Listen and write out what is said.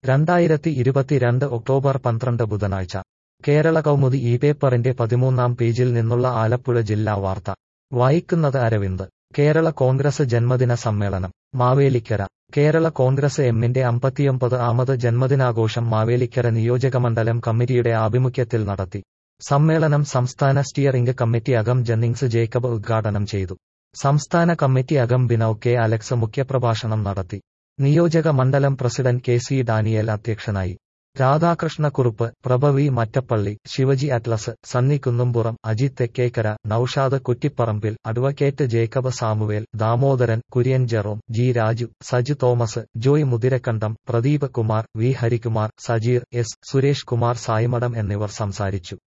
രണ്ടായിരത്തി ഇരുപത്തിരണ്ട് ഒക്ടോബർ പന്ത്രണ്ട് ബുധനാഴ്ച കേരള കൗമുദി ഈ പേപ്പറിന്റെ പതിമൂന്നാം പേജിൽ നിന്നുള്ള ആലപ്പുഴ ജില്ലാ വാർത്ത വായിക്കുന്നത് അരവിന്ദ് കേരള കോൺഗ്രസ് ജന്മദിന സമ്മേളനം മാവേലിക്കര കേരള കോൺഗ്രസ് എമ്മിന്റെ അമ്പത്തിയൊമ്പത് ആമത് ജന്മദിനാഘോഷം മാവേലിക്കര നിയോജകമണ്ഡലം കമ്മിറ്റിയുടെ ആഭിമുഖ്യത്തിൽ നടത്തി സമ്മേളനം സംസ്ഥാന സ്റ്റിയറിംഗ് കമ്മിറ്റി അംഗം ജന്നിങ്സ് ജേക്കബ് ഉദ്ഘാടനം ചെയ്തു സംസ്ഥാന കമ്മിറ്റി അംഗം ബിനവ് കെ അലക്സ് മുഖ്യപ്രഭാഷണം നടത്തി നിയോജക മണ്ഡലം പ്രസിഡന്റ് കെ സി ഡാനിയൽ അധ്യക്ഷനായി Radhakrishnakurup Prabhavi Mattappally Shivaji Atlas Sunny Kunnumpuram Ajith Thekkekara Noushad Kuttiparambil advocate Jacob Samuel Damodaran Kurian Jerome G Raju Saju Thomas Joy Muthirakandam Pradeep Kumar V Harikumar Sajeer S Suresh Kumar Saimadom എന്നിവർ സംസാരിച്ചു